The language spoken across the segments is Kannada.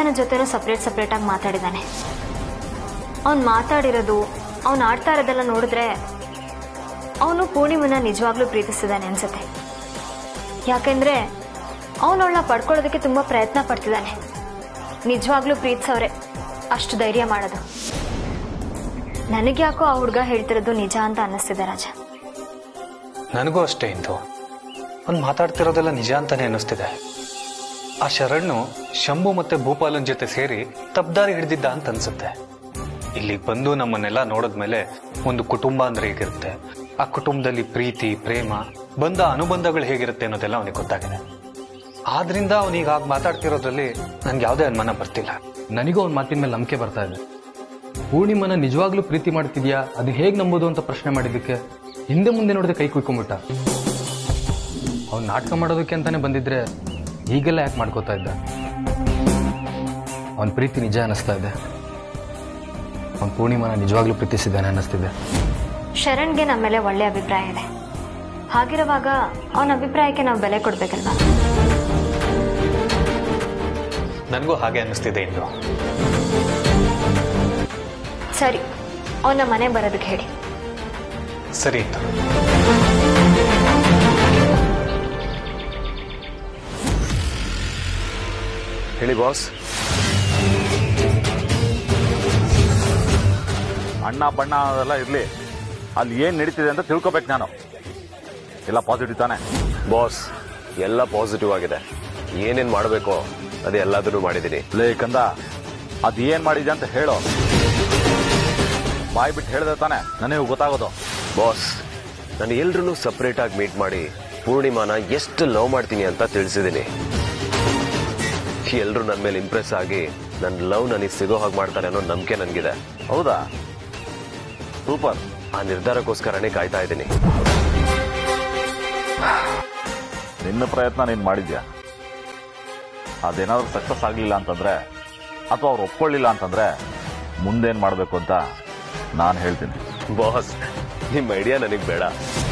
ಜನ ಜೊತೆನೂ ಸಪ್ರೇಟ್ ಸಪ್ರೇಟಾಗಿ ಮಾತಾಡಿದ್ದಾನೆ ಅವ್ನು ಮಾತಾಡಿರೋದು ಅವ್ನು ಆಡ್ತಾ ಇರೋದೆಲ್ಲ ನೋಡಿದ್ರೆ ಅವನು ಪೂರ್ಣಿಮನ ನಿಜವಾಗ್ಲೂ ಪ್ರೀತಿಸಿದ್ದಾನೆ ಅನ್ಸುತ್ತೆ ಯಾಕೆಂದ್ರೆ ಅವನವಳನ್ನ ಪಡ್ಕೊಳ್ಳೋದಕ್ಕೆ ತುಂಬ ಪ್ರಯತ್ನ ಪಡ್ತಿದ್ದಾನೆ ನಿಜವಾಗ್ಲೂ ಪ್ರೀತಿಸವ್ರೆ ಅಷ್ಟು ಧೈರ್ಯ ಮಾಡೋದು ನನಗ್ಯಾಕೋ ಆ ಹುಡುಗ ಹೇಳ್ತಿರೋದು ನಿಜ ಅಂತ ಅನ್ನಿಸ್ತಿದೆ ರಾಜ ನನಗೂ ಅಷ್ಟೇ ಇಂದು ಅವ್ನು ಮಾತಾಡ್ತಿರೋದೆಲ್ಲ ನಿಜ ಅಂತಾನೆ ಅನ್ನಿಸ್ತಿದೆ ಆ ಶರಣ್ಣು ಶಂಭು ಮತ್ತೆ ಭೂಪಾಲನ್ ಜೊತೆ ಸೇರಿ ತಪ್ದಾರಿ ಹಿಡಿದಿದ್ದ ಅಂತ ಅನ್ಸುತ್ತೆ ಇಲ್ಲಿಗೆ ಬಂದು ನಮ್ಮನ್ನೆಲ್ಲ ನೋಡಿದ್ಮೇಲೆ ಒಂದು ಕುಟುಂಬ ಅಂದ್ರೆ ಹೇಗಿರುತ್ತೆ ಆ ಕುಟುಂಬದಲ್ಲಿ ಪ್ರೀತಿ ಪ್ರೇಮ ಬಂದ ಅನುಬಂಧಗಳು ಹೇಗಿರುತ್ತೆ ಅನ್ನೋದೆಲ್ಲ ಅವನಿಗೆ ಗೊತ್ತಾಗಿದೆ ಆದ್ರಿಂದ ಅವನೀಗ ಆಗ ಮಾತಾಡ್ತಿರೋದ್ರಲ್ಲಿ ನನ್ಗೆ ಯಾವುದೇ ಅನುಮಾನ ಬರ್ತಿಲ್ಲ ನನಗೂ ಅವ್ನ ಮಾತಿನ ಮೇಲೆ ನಂಬಿಕೆ ಬರ್ತಾ ಇದೆ ಪೂರ್ಣಿಮನ ನಿಜವಾಗ್ಲೂ ಪ್ರೀತಿ ಮಾಡ್ತಿದ್ಯಾ ಅದು ಹೇಗ್ ನಂಬೋದು ಅಂತ ಪ್ರಶ್ನೆ ಮಾಡಿದ್ದಕ್ಕೆ ಹಿಂದೆ ಮುಂದೆ ನೋಡಿದ್ರೆ ಕೈ ಕುಯ್ಕೊಂಬಿಟ್ಟ ಅವ್ನು ನಾಟಕ ಮಾಡೋದಕ್ಕೆ ಅಂತಾನೆ ಬಂದಿದ್ರೆ ಹೀಗೆಲ್ಲ ಯಾಕೆ ಮಾಡ್ಕೋತಾ ಇದ್ದ ಅವನ ಪ್ರೀತಿ ನಿಜ ಅನ್ನಿಸ್ತಾ ಇದೆ ಅವ್ನು ಪೂರ್ಣಿಮನ ನಿಜವಾಗ್ಲೂ ಪ್ರೀತಿಸಿದ್ದಾನೆ ಅನ್ನಿಸ್ತಿದೆ ಶರಣ್ಗೆ ನಮ್ಮ ಮೇಲೆ ಒಳ್ಳೆ ಅಭಿಪ್ರಾಯ ಇದೆ ಹಾಗಿರುವಾಗ ಅವನ ಅಭಿಪ್ರಾಯಕ್ಕೆ ನಾವು ಬೆಲೆ ಕೊಡ್ಬೇಕಲ್ವಾ ನನಗೂ ಹಾಗೆ ಅನ್ನಿಸ್ತಿದೆ ಇಂದು ಸರಿ ಅವನ ಮನೆ ಬರೋದಕ್ಕೆ ಹೇಳಿ ಸರಿ ಇಂದು ಹೇಳಿ ಬಾಸ್ ಅಣ್ಣ ಬಣ್ಣ ಅದೆಲ್ಲ ಇರ್ಲಿ ಅಲ್ಲಿ ಏನ್ ನಡೀತಿದೆ ಅಂತ ತಿಳ್ಕೊಬೇಕು ನಾನು ಎಲ್ಲ ಪಾಸಿಟಿವ್ ತಾನೆ ಬಾಸ್ ಎಲ್ಲ ಪಾಸಿಟಿವ್ ಆಗಿದೆ ಏನೇನ್ ಮಾಡಬೇಕೋ ಅದೇ ಎಲ್ಲದನ್ನು ಮಾಡಿದ್ದೀನಿ ಲೇ ಕಂದ ಅದ್ ಏನ್ ಮಾಡಿದೆ ಅಂತ ಹೇಳು ಬಾಯ್ ಬಿಟ್ಟು ಹೇಳಿದ್ರೆ ತಾನೆ ನನಗೆ ಗೊತ್ತಾಗೋದು ಬಾಸ್ ನಾನು ಎಲ್ರೂ ಸಪ್ರೇಟ್ ಆಗಿ ಮೀಟ್ ಮಾಡಿ ಪೂರ್ಣಿಮಾನ ಎಷ್ಟು ಲವ್ ಮಾಡ್ತೀನಿ ಅಂತ ತಿಳಿಸಿದ್ದೀನಿ ಎಲ್ರು ನನ್ನ ಮೇಲೆ ಇಂಪ್ರೆಸ್ ಆಗಿ ನನ್ನ ಲವ್ ನನಗೆ ಸಿಗೋ ಹಾಗೆ ಮಾಡ್ತಾರೆ ಅನ್ನೋ ನಂಬಿಕೆ ನನಗಿದೆ ಹೌದಾ ಸೂಪರ್ ಆ ನಿರ್ಧಾರಕ್ಕೋಸ್ಕರನೇ ಕಾಯ್ತಾ ಇದ್ದೀನಿ ನಿನ್ನ ಪ್ರಯತ್ನ ನೀನ್ ಮಾಡಿದ್ಯಾ ಅದೇನಾದ್ರೂ ಸಕ್ಸಸ್ ಆಗ್ಲಿಲ್ಲ ಅಂತಂದ್ರೆ ಅಥವಾ ಅವ್ರು ಒಪ್ಕೊಳ್ಳಿಲ್ಲ ಅಂತಂದ್ರೆ ಮುಂದೇನ್ ಮಾಡ್ಬೇಕು ಅಂತ ನಾನು ಹೇಳ್ತೀನಿ ಬಾಸ್ ನಿಮ್ಮ ಐಡಿಯಾ ನನಗೆ ಬೇಡ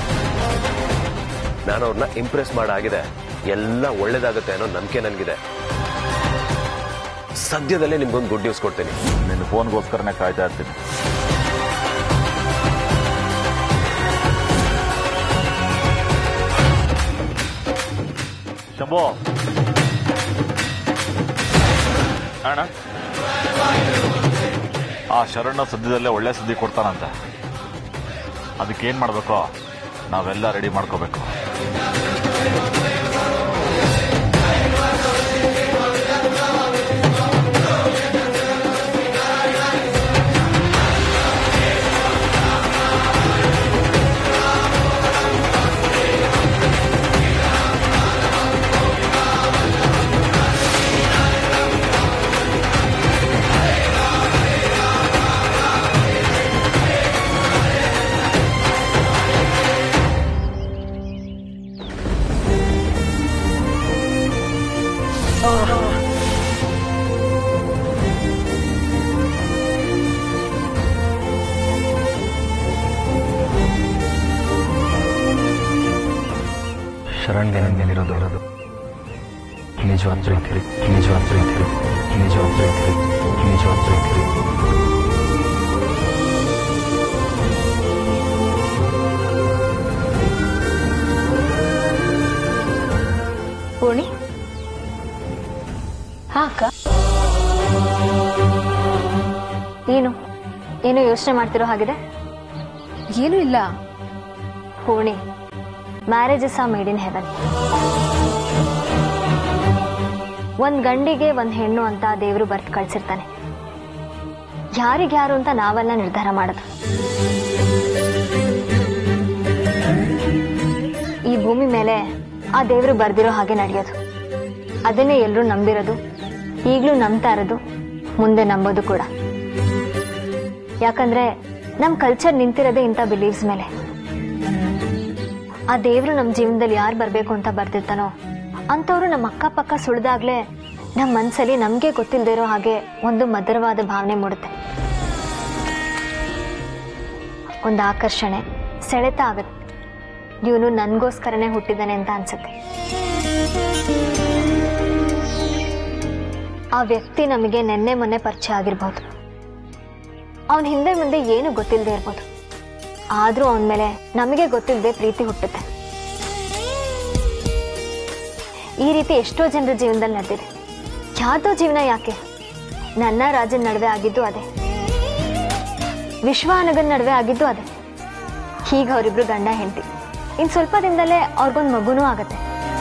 ನಾನು ಅವ್ರನ್ನ ಇಂಪ್ರೆಸ್ ಮಾಡಾಗಿದೆ ಎಲ್ಲ ಒಳ್ಳೇದಾಗುತ್ತೆ ಅನ್ನೋ ನಂಬಿಕೆ ನನಗಿದೆ ಸದ್ಯದಲ್ಲೇ ನಿಮ್ಗೊಂದು ಗುಡ್ ನ್ಯೂಸ್ ಕೊಡ್ತೀನಿ ನಿನ್ನ ಫೋನ್ಗೋಸ್ಕರನೇ ಕಾಯ್ತಾ ಇರ್ತೀನಿ ಶಂಭೋ ಅಣ್ಣ ಆ ಶರಣ್ಣ ಸದ್ಯದಲ್ಲೇ ಒಳ್ಳೆ ಸುದ್ದಿ ಕೊಡ್ತಾನಂತೆ ಅದಕ್ಕೇನ್ ಮಾಡ್ಬೇಕೋ ನಾವೆಲ್ಲ ರೆಡಿ ಮಾಡ್ಕೋಬೇಕು ಶರಣ್ಗೆ ನನ್ನ ಮೇಲಿರೋದು ಇರೋದು ನಿಜವಾದ ಪ್ರೀತಿ ನಿಜವಾದ ಪ್ರೀತಿ ನಿಜವಾದ ಪ್ರೀತಿ ನಿಜವಾದ ಪ್ರೀತಿ ಪೂರ್ಣಿ ಹಾ ಅಕ್ಕ ಏನು ಏನು ಯೋಚನೆ ಮಾಡ್ತಿರೋ ಹಾಗಿದೆ ಏನೂ ಇಲ್ಲ Poorni marriage is a made in heaven ಒಂದ್ ಗಂಡಿಗೆ ಒಂದ್ ಹೆಣ್ಣು ಅಂತ ದೇವರು ಬರ್ತ್ ಕಳ್ಸಿರ್ತಾನೆ ಯಾರಿಗ್ಯಾರು ಅಂತ ನಾವೆಲ್ಲ ನಿರ್ಧಾರ ಮಾಡೋದು ಈ ಭೂಮಿ ಮೇಲೆ ಆ ದೇವರು ಬರ್ದಿರೋ ಹಾಗೆ ನಡೆಯೋದು ಅದನ್ನೇ ಎಲ್ಲರೂ ನಂಬಿರೋದು ಈಗಲೂ ನಂಬ್ತಾ ಇರೋದು ಮುಂದೆ ನಂಬೋದು ಕೂಡ ಯಾಕಂದ್ರೆ ನಮ್ ಕಲ್ಚರ್ ನಿಂತಿರೋದೇ ಇಂಥ ಬಿಲೀವ್ಸ್ ಮೇಲೆ ಆ ದೇವ್ರು ನಮ್ಮ ಜೀವನದಲ್ಲಿ ಯಾರು ಬರಬೇಕು ಅಂತ ಬರ್ತಿರ್ತಾನೋ ಅಂಥವ್ರು ನಮ್ಮ ಅಕ್ಕಪಕ್ಕ ಸುಳಿದಾಗ್ಲೇ ನಮ್ಮ ಮನ್ಸಲ್ಲಿ ನಮಗೆ ಗೊತ್ತಿಲ್ಲದೆ ಇರೋ ಹಾಗೆ ಒಂದು ಮಧುರವಾದ ಭಾವನೆ ಮೂಡುತ್ತೆ ಒಂದು ಆಕರ್ಷಣೆ ಸೆಳೆತ ಆಗುತ್ತೆ ಇವನು ನನಗೋಸ್ಕರನೇ ಹುಟ್ಟಿದ್ದಾನೆ ಅಂತ ಅನ್ಸುತ್ತೆ ಆ ವ್ಯಕ್ತಿ ನಮಗೆ ನೆನ್ನೆ ಮೊನ್ನೆ ಪರಿಚಯ ಆಗಿರ್ಬೋದು ಅವನ ಹಿಂದೆ ಮುಂದೆ ಏನು ಗೊತ್ತಿಲ್ಲದೆ ಇರ್ಬೋದು ಆದರೂ ಅವನ ಮೇಲೆ ನಮಗೆ ಗೊತ್ತಿಲ್ಲದೆ ಪ್ರೀತಿ ಹುಟ್ಟುತ್ತೆ ಈ ರೀತಿ ಎಷ್ಟೋ ಜನರ ಜೀವನದಲ್ಲಿ ನಡೆದಿದೆ ಯಾರ್ದೋ ಜೀವನ ಯಾಕೆ ನನ್ನ ರಾಜನ ನಡುವೆ ಆಗಿದ್ದು ಅದೇ ವಿಶ್ವ ಅನಗನ್ ನಡುವೆ ಆಗಿದ್ದು ಅದೇ ಈಗ ಅವರಿಬ್ರು ಗಂಡ ಹೆಂಡತಿ ಇನ್ನು ಸ್ವಲ್ಪ ದಿನದಲ್ಲೇ ಅವ್ರಿಗೊಂದು ಮಗುನೂ ಆಗತ್ತೆ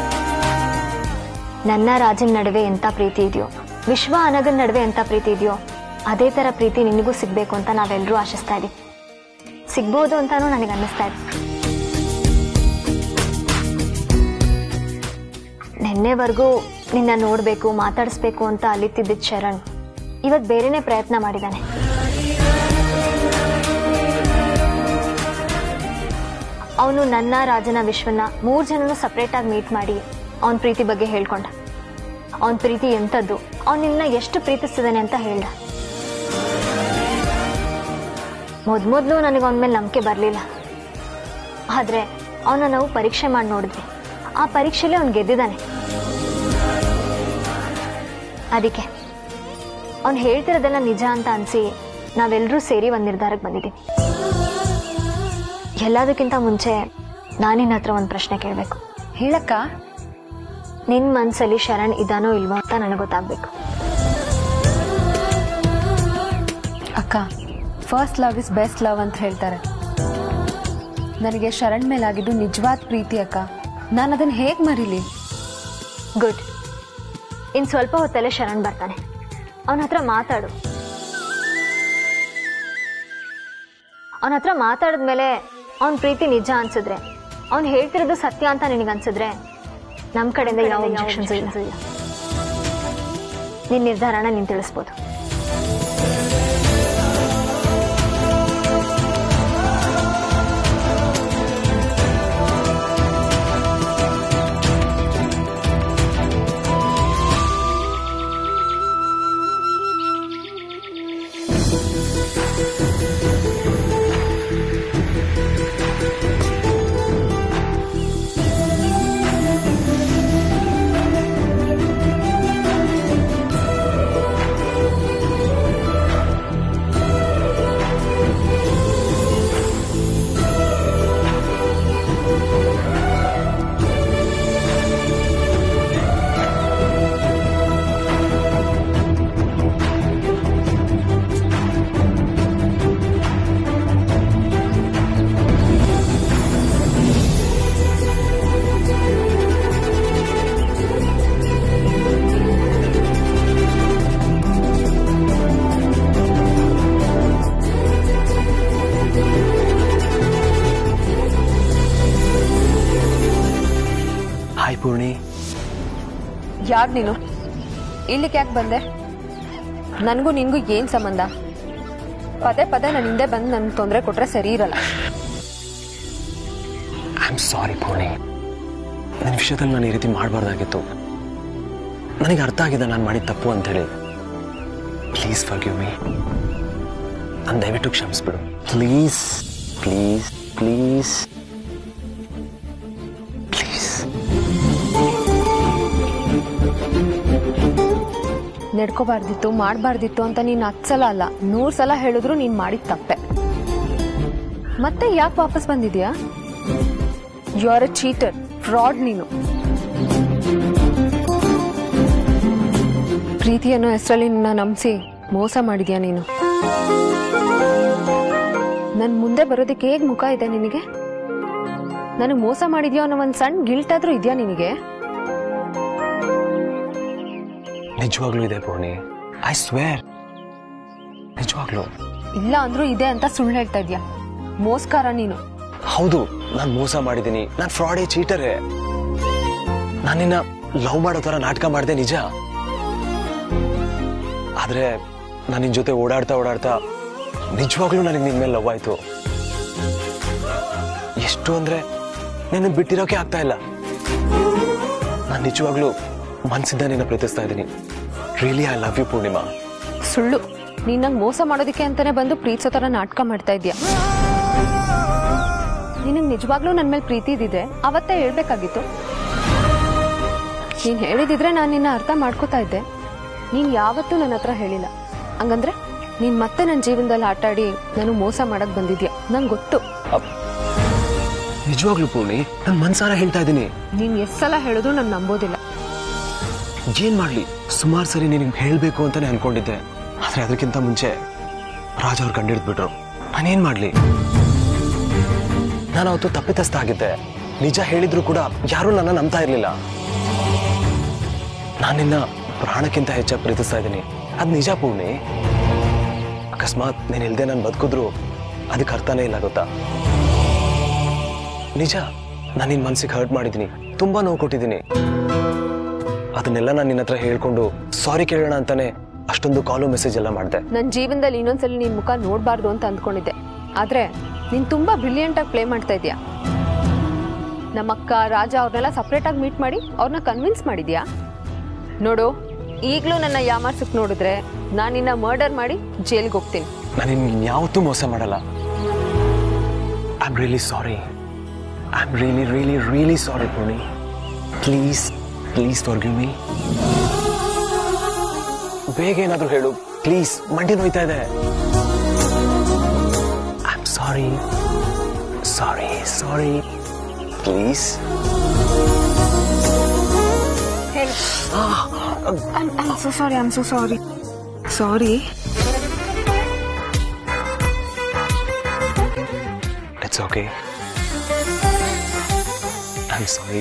ನನ್ನ ರಾಜನ ನಡುವೆ ಎಂಥ ಪ್ರೀತಿ ಇದೆಯೋ ವಿಶ್ವ ಅನಗನ್ ನಡುವೆ ಎಂಥ ಪ್ರೀತಿ ಇದೆಯೋ ಅದೇ ಥರ ಪ್ರೀತಿ ನಿನಗೂ ಸಿಗಬೇಕು ಅಂತ ನಾವೆಲ್ಲರೂ ಆಶಿಸ್ತಾ ಇದ್ದೀವಿ ಸಿಗ್ಬೋದು ಅಂತಾನೂ ನನಗೆ ಅನ್ನಿಸ್ತಾ ಇದೆ ನಿನ್ನೆವರೆಗೂ ನಿನ್ನ ನೋಡಬೇಕು ಮಾತಾಡಿಸ್ಬೇಕು ಅಂತ ಅಲಿತಿದ್ದಿದ್ದ ಶರಣ್ ಇವತ್ತು ಬೇರೆನೇ ಪ್ರಯತ್ನ ಮಾಡಿದ್ದಾನೆ ಅವನು ನನ್ನ ರಾಜನ ವಿಶ್ವನ ಮೂರು ಜನನು ಸಪ್ರೇಟಾಗಿ ಮೀಟ್ ಮಾಡಿ ಅವನ ಪ್ರೀತಿ ಬಗ್ಗೆ ಹೇಳ್ಕೊಂಡ ಅವನ ಪ್ರೀತಿ ಎಂಥದ್ದು ಅವನು ನಿನ್ನ ಎಷ್ಟು ಪ್ರೀತಿಸ್ತಿದ್ದಾನೆ ಅಂತ ಹೇಳ್ದ ಮೊದ್ಮೊದ್ಲು ನನಗೆ ಅವನ ಮೇಲೆ ನಂಬಿಕೆ ಬರಲಿಲ್ಲ ಆದರೆ ಅವನ ನಾವು ಪರೀಕ್ಷೆ ಮಾಡಿ ನೋಡಿದ್ವಿ ಆ ಪರೀಕ್ಷೆಯಲ್ಲಿ ಅವ್ನು ಗೆದ್ದಿದ್ದಾನೆ ಅದಕ್ಕೆ ಅವ್ನು ಹೇಳ್ತಿರೋದೆಲ್ಲ ನಿಜ ಅಂತ ಅನಿಸಿ ನಾವೆಲ್ಲರೂ ಸೇರಿ ಒಂದು ನಿರ್ಧಾರಕ್ಕೆ ಬಂದಿದ್ದೀವಿ ಎಲ್ಲದಕ್ಕಿಂತ ಮುಂಚೆ ನಾನಿನ್ನ ಹತ್ರ ಒಂದು ಪ್ರಶ್ನೆ ಕೇಳಬೇಕು ಹೇಳಕ್ಕ ನಿನ್ನ ಮನಸ್ಸಲ್ಲಿ ಶರಣ್ ಇದಾನೋ ಇಲ್ವೋ ಅಂತ ನನಗೆ ಗೊತ್ತಾಗಬೇಕು ಅಕ್ಕ first love is best love ಅಂತ ಹೇಳ್ತಾರೆ ನನಗೆ ಶರಣ್ ಮೇಲಾಗಿದ್ದು ನಿಜವಾದ ಪ್ರೀತಿ ಅಕ್ಕ ನಾನು ಅದನ್ನು ಹೇಗೆ ಮರೀಲಿ ಗುಡ್ ಇನ್ನು ಸ್ವಲ್ಪ ಹೊತ್ತಲ್ಲೇ ಶರಣ್ ಬರ್ತಾನೆ ಅವನ ಹತ್ರ ಮಾತಾಡು ಅವನ ಹತ್ರ ಮಾತಾಡಿದ್ಮೇಲೆ ಅವನ ಪ್ರೀತಿ ನಿಜ ಅನ್ಸಿದ್ರೆ ಅವ್ನು ಹೇಳ್ತಿರೋದು ಸತ್ಯ ಅಂತ ನಿನಗೆ ಅನ್ಸಿದ್ರೆ ನಮ್ಮ ಕಡೆಯಿಂದ ಯಾವ ಇಂಜೆಕ್ಷನ್ಸ್ ಇಲ್ಲ ನಿನ್ನ ನಿರ್ಧಾರನ ನೀನು ತಿಳಿಸ್ಬೋದು ಹಾಯ್ ಪೂರ್ಣಿ ಯಾರು ನೀನು ಇಲ್ಲಿಗೆ ಯಾಕೆ ಬಂದೆ ನನಗೂ ನಿನಗೂ ಏನು ಸಂಬಂಧ ಪದೇ ಪದೇ ನನ್ನ ಹಿಂದೆ ಬಂದು ನನಗೆ ತೊಂದರೆ ಕೊಟ್ಟರೆ ಸರಿ ಇರಲ್ಲ ಐ ಆಮ್ ಸಾರಿ ಪೂರ್ಣಿ ನನ್ನ ವಿಷಯದಲ್ಲಿ ನಾನು ಈ ರೀತಿ ಮಾಡಬಾರ್ದಾಗಿತ್ತು ನನಗೆ ಅರ್ಥ ಆಗಿದೆ ನಾನು ಮಾಡಿದ ತಪ್ಪು ಅಂಥೇಳಿ ಪ್ಲೀಸ್ ಫಾರ್ ಗಿವ್ ಮೀ ನಾನು ದಯವಿಟ್ಟು ಕ್ಷಮಿಸ್ಬಿಡು ಪ್ಲೀಸ್ ಪ್ಲೀಸ್ ಪ್ಲೀಸ್ ಪ್ಲೀಸ್ ನಡ್ಕೋಬಾರ್ದಿತ್ತು ಮಾಡಬಾರ್ದಿತ್ತು ಅಂತ ನೀನು ಹತ್ತು ಸಲ ಅಲ್ಲ ನೂರು ಸಲ ಹೇಳಿದ್ರು ನೀನು ಮಾಡಿದ ತಪ್ಪೆ ಮತ್ತೆ ಯಾಕೆ ವಾಪಸ್ ಬಂದಿದ್ಯಾ you are a cheater fraud ನೀನು ಪ್ರೀತಿ ಅನ್ನೋ ಹೆಸರಲ್ಲಿ ನಿನ್ನ ನಂಬಿಸಿ ಮೋಸ ಮಾಡಿದ್ಯಾ ನೀನು ನನ್ನ ಮುಂದೆ ಬರೋದಕ್ಕೆ ಹೇಗೆ ಮುಖ ಇದೆ ನಿನಗೆ ನನಗೆ ಮೋಸ ಮಾಡಿದ್ಯೋ ಅನ್ನೋ ಒಂದು ಸಣ್ಣ ಗಿಲ್ಟ್ ಆದ್ರೂ ಇದೆಯಾ ನಿನಗೆ ನಿಜವಾಗ್ಲೂ ಇದೆ ಪೂರ್ಣಿ ಐ ಸ್ವೇರ್ ನಿಜವಾಗ್ಲೂ ಇಲ್ಲ ಅಂದ್ರೂ ಇದೆ ಅಂತ ಸುಳ್ಳು ಹೇಳ್ತಾ ಇದ್ಯಾ ಮೋಸ್ಕಾರ ನೀನು ಹೌದು ನಾನು ಮೋಸ ಮಾಡಿದ್ದೀನಿ ನಾನು ಫ್ರಾಡೇ ಚೀಟರೇ ನಾನಿನ್ನ ಲವ್ ಮಾಡೋ ಥರ ನಾಟಕ ಮಾಡಿದೆ ನಿಜ ಆದ್ರೆ ನಾನು ನಿನ್ ಜೊತೆ ಓಡಾಡ್ತಾ ಓಡಾಡ್ತಾ ನಿಜವಾಗ್ಲೂ ನನಗೆ ನಿನ್ ಮೇಲೆ ಲವ್ ಆಯ್ತು ಎಷ್ಟು ಅಂದ್ರೆ ನಿನ್ನ ಬಿಟ್ಟಿರೋಕೆ ಆಗ್ತಾ ಇಲ್ಲ ನಾನು ನಿಜವಾಗ್ಲೂ ಮನ್ಸಿಂದ ನಿನ್ನ ಪ್ರೀತಿಸ್ತಾ ಇದ್ದೀನಿ really I love you Poornima ಸುಳ್ಳು ನೀನ್ ನಂಗೆ ಮೋಸ ಮಾಡೋದಕ್ಕೆ ಅಂತಾನೆ ಬಂದು ಪ್ರೀತಿಸೋ ತರ ನಾಟಕ ಮಾಡ್ತಾ ಇದ್ಯಾ ನಿನಗೆ ನಿಜವಾಗ್ಲೂ ನನ್ನ ಮೇಲೆ ಪ್ರೀತಿ ಇದ್ದಿದೆ ಅವತ್ತೇ ಹೇಳ್ಬೇಕಾಗಿತ್ತು ನೀನ್ ಹೇಳಿದಿದ್ರೆ ನಾನು ನಿನ್ನ ಅರ್ಥ ಮಾಡ್ಕೋತಾ ಇದ್ದೆ ನೀನ್ ಯಾವತ್ತೂ ನನ್ನ ಹತ್ರ ಹೇಳಿಲ್ಲ ಹಂಗಂದ್ರೆ ನೀನ್ ಮತ್ತೆ ನನ್ನ ಜೀವನದಲ್ಲಿ ಆಟಾಡಿ ನಾನು ಮೋಸ ಮಾಡಕ್ ಬಂದಿದ್ಯಾ ನಂಗೆ ಗೊತ್ತು ನಿಜವಾಗ್ಲೂ ಪೂರ್ಣಿ ನನ್ನ ಮನ್ಸಾರ ಹೇಳ್ತಾ ಇದ್ದೀನಿ ನೀನ್ ಎಷ್ಟ್ ಸಲ ಹೇಳಿದ್ರು ನಾನು ನಂಬೋದಿಲ್ಲ ಏನ್ ಮಾಡ್ಲಿ ಸುಮಾರು ಸರಿ ನಿನಗೆ ಹೇಳ್ಬೇಕು ಅಂತಾನೆ ಅನ್ಕೊಂಡಿದ್ದೆ ಆದ್ರೆ ಅದಕ್ಕಿಂತ ಮುಂಚೆ ರಾಜ್ ಅವ್ರು ಕಂಡಿಡ್ದ್ಬಿಟ್ರು ನಾನೇನ್ ಮಾಡ್ಲಿ ನಾನು ಅವತ್ತು ತಪ್ಪಿತಸ್ಥ ಆಗಿದ್ದೆ ನಿಜ ಹೇಳಿದ್ರು ಕೂಡ ಯಾರೂ ನನ್ನ ನಂಬ್ತಾ ಇರ್ಲಿಲ್ಲ ನಾನಿನ್ನ ಪ್ರಾಣಕ್ಕಿಂತ ಹೆಚ್ಚಾಗಿ ಪ್ರೀತಿಸ್ತಾ ಇದ್ದೀನಿ ಅದ್ ನಿಜ ಪೂರ್ಣಿ ಅಕಸ್ಮಾತ್ ನೀನ್ ಇಲ್ದೆ ನಾನು ಬದುಕಿದ್ರು ಅದಕ್ಕೆ ಅರ್ಥನೇ ಇಲ್ಲ ಗೊತ್ತಾ ನಿಜ ನಾನು ನಿನ್ ಮನ್ಸಿಗೆ ಹರ್ಟ್ ಮಾಡಿದ್ದೀನಿ ತುಂಬಾ ನೋವು ಕೊಟ್ಟಿದ್ದೀನಿ ಅದನ್ನೆಲ್ಲ ನಾನು ನಿನ್ನ ಹತ್ರ ಹೇಳ್ಕೊಂಡು ಸಾರಿ ಕೇಳೋಣ ಅಂತಾನೆ ಅಷ್ಟೊಂದು ಕಾಲು ಮೆಸೇಜ್ ಎಲ್ಲ ಮಾಡಿದೆ ನನ್ನ ಜೀವನದಲ್ಲಿ ಇನ್ನೊಂದ್ಸಲಿ ನಿನ್ ಮುಖ ನೋಡ್ಬಾರ್ದು ಅಂತ ಅಂದ್ಕೊಂಡಿದ್ದೆ ಆದ್ರೆ ನೀನ್ ತುಂಬಾ ಬ್ರಿಲಿಯಂಟ್ ಆಗಿ ಪ್ಲೇ ಮಾಡ್ತಾ ಇದೀಯಾ ನಮ್ಮಕ್ಕ ರಾಜ ಅವ್ರನ್ನೆಲ್ಲ ಸಪ್ರೇಟ್ ಆಗಿ ಮೀಟ್ ಮಾಡಿ ಅವ್ರನ್ನ ಕನ್ವಿನ್ಸ್ ಮಾಡಿದ್ಯಾ ನೋಡು ಈಗ್ಲೂ ನನ್ನ ಯಾಮಾರ್ಸಕ್ ನೋಡಿದ್ರೆ ನಾನು ನಿನ್ನ ಮರ್ಡರ್ ಮಾಡಿ ಜೈಲ್ಗೆ ಹೋಗ್ತೀನಿ ನಾನು ನಿನ್ಗೆ ಯಾವತ್ತೂ ಮೋಸ ಮಾಡಲ್ಲ I am really sorry I am really really really sorry Poorni please please forgive me ಬೇಗ ಏನಾದರೂ ಹೇಳು ಪ್ಲೀಸ್ ಮಂಡಿ ನೋಯ್ತಾ ಇದೆ I am sorry sorry sorry please ಹೇಳಿ I'm so sorry I'm so sorry sorry it's okay I am sorry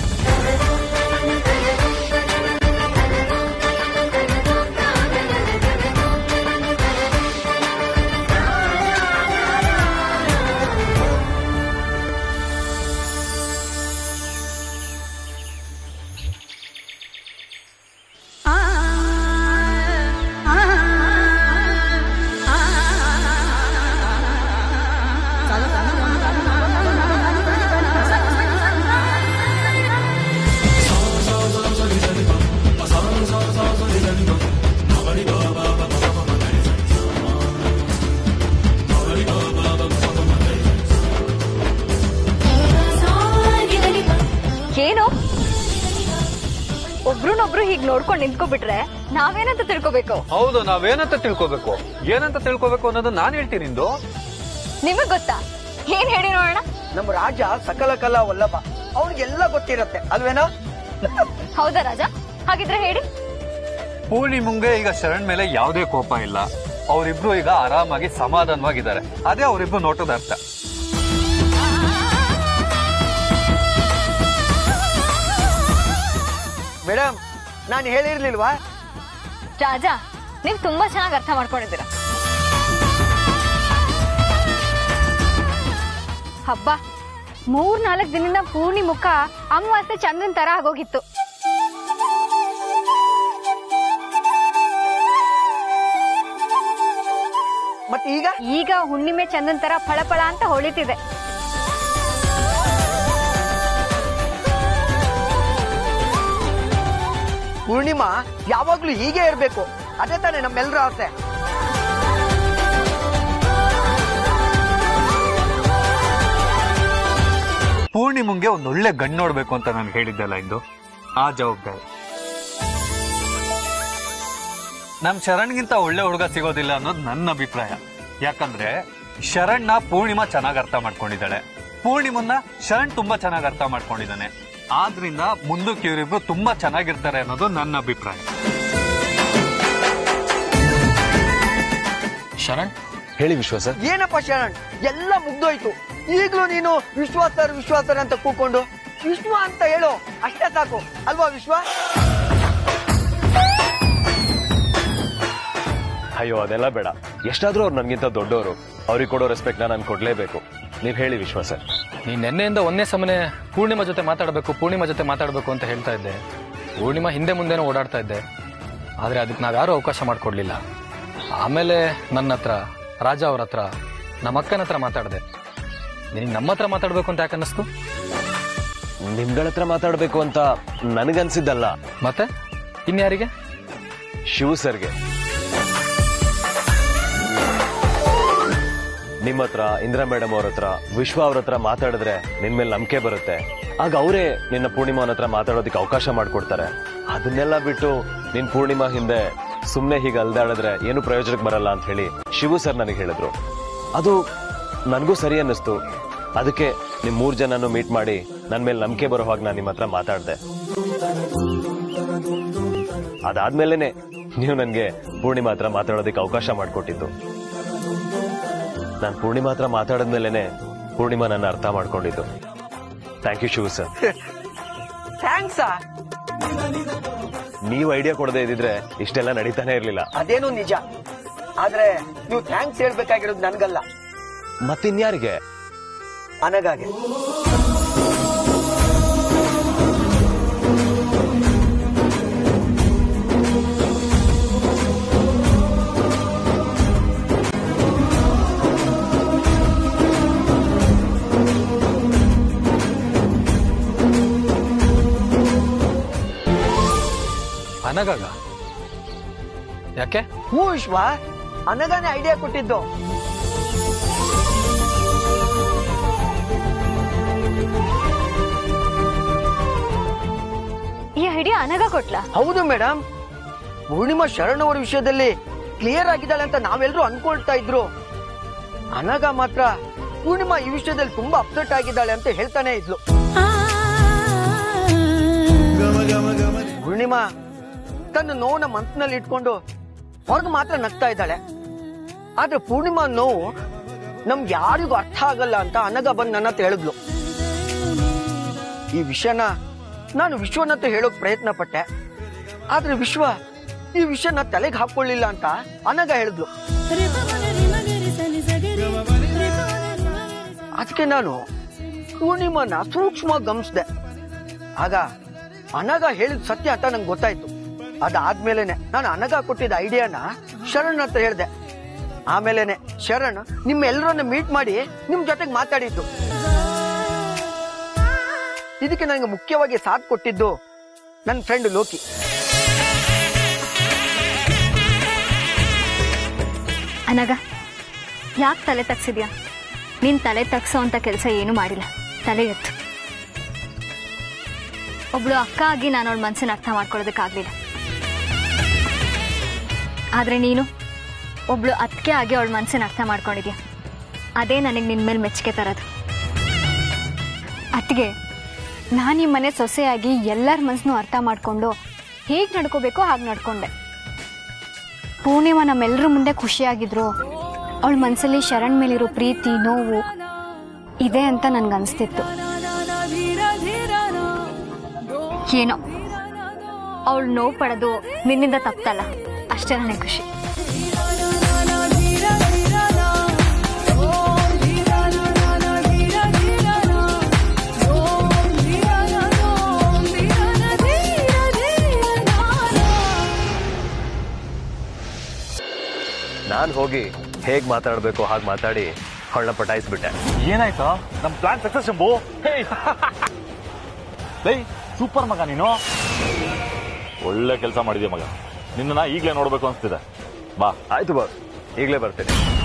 ಏನು ಒಬ್ರನ್ನೊಬ್ರು ಹೀಗ್ ನೋಡ್ಕೊಂಡು ನಿಂತ್ಕೊಬಿಟ್ರೆ ನಾವೇನಂತ ತಿಳ್ಕೊಬೇಕು ಹೌದು ನಾವೇನಂತ ತಿಳ್ಕೊಬೇಕು ಏನಂತ ತಿಳ್ಕೊಬೇಕು ಅನ್ನೋದು ನಾನ್ ಹೇಳ್ತೀನಿ ಇಂದು ನಿಮಗ್ ಗೊತ್ತಾ ಏನ್ ಹೇಳಿ ನೋಡೋಣ ನಮ್ಮ ರಾಜ ಸಕಲ ಕಲಾ ವಲ್ಲಭ ಅವ್ನಿಗೆಲ್ಲ ಗೊತ್ತಿರತ್ತೆ ಅಲ್ವೇನೋ ಹೌದಾ ರಾಜ ಹಾಗಿದ್ರೆ ಹೇಳಿ ಪೂರ್ಣಿಮುಂಗೆ ಈಗ ಶರಣ್ ಮೇಲೆ ಯಾವುದೇ ಕೋಪ ಇಲ್ಲ ಅವರಿಬ್ರು ಈಗ ಆರಾಮಾಗಿ ಸಮಾಧಾನವಾಗಿದ್ದಾರೆ ಅದೇ ಅವರಿಬ್ರು ನೋಟದ ಅರ್ಥ ಮೇಡಮ್ ನಾನು ಹೇಳಿರ್ಲಿಲ್ವಾ ರಾಜ ನೀವ್ ತುಂಬಾ ಚೆನ್ನಾಗಿ ಅರ್ಥ ಮಾಡ್ಕೊಂಡಿದ್ದೀರ ಹಬ್ಬ ಮೂರ್ ನಾಲ್ಕು ದಿನದಿಂದ ಪೂರ್ಣಿ ಮುಖ ಅಮಾವಾಸ್ಯೆ ಚಂದ್ರನ್ ತರ ಆಗೋಗಿತ್ತು ಮತ್ತೆ ಈಗ ಈಗ ಹುಣ್ಣಿಮೆ ಚಂದನ್ ತರ ಫಳಫಳ ಅಂತ ಹೊಳಿತಿದೆ ಪೂರ್ಣಿಮಾ ಯಾವಾಗ್ಲೂ ಹೀಗೆ ಇರ್ಬೇಕು ಅದೇ ತಾನೇ ನಮ್ಮೆಲ್ಲರ ಆಸೆ ಪೂರ್ಣಿಮುಂಗೆ ಒಂದ್ ಒಳ್ಳೆ ಗಂಡು ನೋಡ್ಬೇಕು ಅಂತ ನಾನು ಹೇಳಿದ್ದೆಲ್ಲ ಇಂದು ಆ ಜವಾಬ್ದಾರಿ ನಮ್ ಶರಣ್ಗಿಂತ ಒಳ್ಳೆ ಹುಡುಗ ಸಿಗೋದಿಲ್ಲ ಅನ್ನೋದು ನನ್ನ ಅಭಿಪ್ರಾಯ ಯಾಕಂದ್ರೆ ಶರಣ್ನ ಪೂರ್ಣಿಮಾ ಚೆನ್ನಾಗಿ ಅರ್ಥ ಮಾಡ್ಕೊಂಡಿದ್ದಾಳೆ ಪೂರ್ಣಿಮನ್ನ ಶರಣ್ ತುಂಬಾ ಚೆನ್ನಾಗಿ ಅರ್ಥ ಮಾಡ್ಕೊಂಡಿದ್ದಾನೆ ಆದ್ರಿಂದ ಮುಂದಕ್ಕೆ ಇವರಿಬ್ರು ತುಂಬಾ ಚೆನ್ನಾಗಿರ್ತಾರೆ ಅನ್ನೋದು ನನ್ನ ಅಭಿಪ್ರಾಯ ಶರಣ್ ಹೇಳಿ ವಿಶ್ವಾಸ ಏನಪ್ಪ ಶರಣ್ ಎಲ್ಲ ಮುಗ್ದೋಯ್ತು ಈಗ್ಲೂ ನೀನು ವಿಶ್ವಾಸರ್ ವಿಶ್ವಾಸರ್ ಅಂತ ಕೂಕೊಂಡು ವಿಶ್ವ ಅಂತ ಹೇಳು ಅಷ್ಟೇ ಸಾಕು ಅಲ್ವಾ ವಿಶ್ವ ಅಯ್ಯೋ ಅದೆಲ್ಲ ಬೇಡ ಎಷ್ಟಾದ್ರೂ ಅವ್ರು ನನ್ಗಿಂತ ದೊಡ್ಡವರು ಅವ್ರಿಗೆ ಕೊಡೋ ರೆಸ್ಪೆಕ್ಟ್ ನಾನು ಕೊಡ್ಲೇಬೇಕು ನೀವ್ ಹೇಳಿ ವಿಶ್ವಾಸ ನೀನ್ ನಿನ್ನೆಯಿಂದ ಒಂದೇ ಸಮನೆ ಪೂರ್ಣಿಮಾ ಜೊತೆ ಮಾತಾಡಬೇಕು ಪೂರ್ಣಿಮಾ ಜೊತೆ ಮಾತಾಡಬೇಕು ಅಂತ ಹೇಳ್ತಾ ಇದ್ದೆ ಪೂರ್ಣಿಮಾ ಹಿಂದೆ ಮುಂದೆನೂ ಓಡಾಡ್ತಾ ಇದ್ದೆ ಆದ್ರೆ ಅದಕ್ಕೆ ನಾವ್ಯಾರೂ ಅವಕಾಶ ಮಾಡ್ಕೊಡ್ಲಿಲ್ಲ ಆಮೇಲೆ ನನ್ನ ಹತ್ರ ರಾಜ ಅವ್ರ ಹತ್ರ ನಮ್ಮ ಅಕ್ಕನ ಹತ್ರ ಮಾತಾಡಿದೆ ನಿನಗೆ ನಮ್ಮ ಹತ್ರ ಮಾತಾಡ್ಬೇಕು ಅಂತ ಯಾಕೆ ಅನ್ನಿಸ್ತು ನಿಮ್ಗಳ ಹತ್ರ ಮಾತಾಡ್ಬೇಕು ಅಂತ ನನಗನ್ಸಿದ್ದಲ್ಲ ಮತ್ತೆ ಇನ್ಯಾರಿಗೆ ಶಿವ ಸರ್ಗೆ ನಿಮ್ಮ ಹತ್ರ ಇಂದಿರಾ ಮೇಡಮ್ ಅವ್ರ ಹತ್ರ ವಿಶ್ವ ಅವ್ರ ಹತ್ರ ಮಾತಾಡಿದ್ರೆ ನಿನ್ ಮೇಲೆ ನಂಬಿಕೆ ಬರುತ್ತೆ ಆಗ ಅವರೇ ನಿನ್ನ ಪೂರ್ಣಿಮಾನ ಹತ್ರ ಮಾತಾಡೋದಕ್ಕೆ ಅವಕಾಶ ಮಾಡ್ಕೊಡ್ತಾರೆ ಅದನ್ನೆಲ್ಲ ಬಿಟ್ಟು ನಿನ್ ಪೂರ್ಣಿಮಾ ಹಿಂದೆ ಸುಮ್ನೆ ಹೀಗೆ ಅಲ್ದಾಡಿದ್ರೆ ಏನು ಪ್ರಯೋಜನಕ್ಕೆ ಬರಲ್ಲ ಅಂತ ಹೇಳಿ ಶಿವು ಸರ್ ನನಗೆ ಹೇಳಿದ್ರು ಅದು ನನಗೂ ಸರಿ ಅನ್ನಿಸ್ತು ಅದಕ್ಕೆ ನಿಮ್ ಮೂರ್ ಜನನು ಮೀಟ್ ಮಾಡಿ ನನ್ ಮೇಲೆ ನಂಬಿಕೆ ಬರೋ ಹಾಗೆ ನಾನು ನಿಮ್ಮ ಹತ್ರ ಮಾತಾಡ್ದೆ ಅದಾದ್ಮೇಲೆನೆ ನೀವು ನನ್ಗೆ ಪೂರ್ಣಿಮಾ ಹತ್ರ ಮಾತಾಡೋದಕ್ಕೆ ಅವಕಾಶ ಮಾಡಿಕೊಟ್ಟಿದ್ದು ನಾನು ಪೂರ್ಣಿಮಾ ಹತ್ರ ಮಾತಾಡಿದ್ಮೇಲೆನೆ ಪೂರ್ಣಿಮಾ ನನ್ನ ಅರ್ಥ ಮಾಡ್ಕೊಂಡಿದ್ದು ಥ್ಯಾಂಕ್ ಯು ಶಿವು ಸರ್ ಥ್ಯಾಂಕ್ಸಾ ನೀವು ಐಡಿಯಾ ಕೊಡದೇ ಇದ್ದಿದ್ರೆ ಇಷ್ಟೆಲ್ಲ ನಡೀತಾನೆ ಇರ್ಲಿಲ್ಲ ಅದೇನು ನಿಜ ಆದ್ರೆ ನೀವು ಥ್ಯಾಂಕ್ಸ್ ಹೇಳ್ಬೇಕಾಗಿರೋದು ನನ್ಗಲ್ಲ ಮತ್ತಿನ್ಯಾರಿಗೆ ಅನಗಾಗೆ ಅನಗಾಗ ಯಾಕೆ ಹೂ ವಿಶ್ವ ಅನಗಾನೆ ಐಡಿಯಾ ಕೊಟ್ಟಿದ್ದು ಈ ಐಡಿಯಾ ಅನಗ ಕೊಟ್ಲಾ ಹೌದು ಮೇಡಮ್ ಪೂರ್ಣಿಮಾ ಶರಣ್ ಅವರ ವಿಷಯದಲ್ಲಿ ಕ್ಲಿಯರ್ ಆಗಿದ್ದಾಳೆ ಅಂತ ನಾವೆಲ್ಲರೂ ಅನ್ಕೊಳ್ತಾ ಇದ್ರು ಅನಗ ಮಾತ್ರ ಪೂರ್ಣಿಮಾ ಈ ವಿಷಯದಲ್ಲಿ ತುಂಬಾ ಅಪ್ಸೆಟ್ ಆಗಿದ್ದಾಳೆ ಅಂತ ಹೇಳ್ತಾನೆ ಇದ್ಲು ಪೂರ್ಣಿಮಾ ತನ್ನ ನೋವನ್ನ ಮನಸ್ಸಿನಲ್ಲಿ ಇಟ್ಕೊಂಡು ಹೊರಗೆ ಮಾತ್ರ ನಗ್ತಾ ಇದ್ದಾಳೆ ಆದ್ರೆ ಪೂರ್ಣಿಮಾ ನೋವು ನಮ್ಗೆ ಯಾರಿಗೂ ಅರ್ಥ ಆಗಲ್ಲ ಅಂತ ಅನಗ ಬಂದು ನನ್ನ ಹತ್ರ ಹೇಳಿದ್ಲು ಈ ವಿಷಯನ ನಾನು ವಿಶ್ವನ ಹತ್ರ ಹೇಳೋಕ್ ಪ್ರಯತ್ನ ಪಟ್ಟೆ ಆದ್ರೆ ವಿಶ್ವ ಈ ವಿಷಯನ ತಲೆಗೆ ಹಾಕೊಳ್ಳಿಲ್ಲ ಅಂತ ಅನಗ ಹೇಳಿದ್ಲು ಅದಕ್ಕೆ ನಾನು ಪೂರ್ಣಿಮನ ಸೂಕ್ಷ್ಮವಾಗಿ ಗಮನಿಸ್ದೆ ಆಗ ಅನಗ ಹೇಳಿದ ಸತ್ಯ ಅಂತ ನಂಗೆ ಗೊತ್ತಾಯ್ತು ಅದಾದ್ಮೇಲೆನೆ ನಾನು ಅನಗ ಕೊಟ್ಟಿದ್ದ ಐಡಿಯಾನ ಶರಣ್ ಹತ್ರ ಹೇಳ್ದೆ ಆಮೇಲೆನೆ ಶರಣ್ ನಿಮ್ಮೆಲ್ಲರನ್ನ ಮೀಟ್ ಮಾಡಿ ನಿಮ್ ಜೊತೆಗೆ ಮಾತಾಡಿದ್ದು ಇದಕ್ಕೆ ನನಗೆ ಮುಖ್ಯವಾಗಿ ಸಾಥ್ ಕೊಟ್ಟಿದ್ದು ನನ್ನ ಫ್ರೆಂಡ್ ಲೋಕಿ ಅನಗ ಯಾಕೆ ತಲೆ ತಗ್ಸಿದ್ಯಾ ನೀನ್ ತಲೆ ತಗ್ಸೋ ಅಂತ ಕೆಲಸ ಏನು ಮಾಡಿಲ್ಲ ತಲೆ ಎತ್ತು ಒಬ್ಳು ಅಕ್ಕ ಆಗಿ ನಾನು ಅವಳ ಮನ್ಸನ್ನ ಅರ್ಥ ಮಾಡ್ಕೊಳ್ಳೋದಕ್ಕಾಗ್ಲಿಲ್ಲ ಆದ್ರೆ ನೀನು ಒಬ್ಳು ಅತ್ತಿಗೆ ಆಗಿ ಅವಳ ಮನ್ಸನ್ನ ಅರ್ಥ ಮಾಡ್ಕೊಂಡಿದ್ಯಾ ಅದೇ ನನಗೆ ನಿನ್ ಮೇಲೆ ಮೆಚ್ಚುಗೆ ತರೋದು ಅತ್ತಿಗೆ ನಾನು ಈ ಮನೆ ಸೊಸೆಯಾಗಿ ಎಲ್ಲರ ಮನಸ್ಸನ್ನು ಅರ್ಥ ಮಾಡ್ಕೊಂಡು ಹೇಗೆ ನಡ್ಕೋಬೇಕೋ ಹಾಗೆ ನಡ್ಕೊಂಡೆ ಪೂರ್ಣಿಮಾ ನಮ್ಮೆಲ್ಲರ ಮುಂದೆ ಖುಷಿಯಾಗಿದ್ರು ಅವಳ ಮನಸ್ಸಲ್ಲಿ ಶರಣ್ ಮೇಲಿರೋ ಪ್ರೀತಿ ನೋವು ಇದೆ ಅಂತ ನನ್ಗನ್ಸ್ತಿತ್ತು ಏನೋ ಅವಳು ನೋವು ಪಡೋದು ನಿನ್ನಿಂದ ತಪ್ಪಲ್ಲ ಅಷ್ಟೇ ನನಗೆ ಖುಷಿ ನಾನು ಹೋಗಿ ಹೇಗ್ ಮಾತಾಡ್ಬೇಕು ಹಾಗೆ ಮಾತಾಡಿ ಅವಳನ್ನ ಪಟಾಯಿಸ್ಬಿಟ್ಟೆ ಏನಾಯ್ತು ನಮ್ ಪ್ಲಾನ್ ಸಕ್ಸಸ್ ಶಂಭು ಲೈ ಸೂಪರ್ ಮಗ ನೀನು ಒಳ್ಳೆ ಕೆಲಸ ಮಾಡಿದ್ಯಾ ಮಗ ನಿನ್ನ ಈಗಲೇ ನೋಡ್ಬೇಕು ಅನ್ಸ್ತಿದೆ ಬಾ ಆಯ್ತು ಬಾಸ್ ಈಗಲೇ ಬರ್ತೇನೆ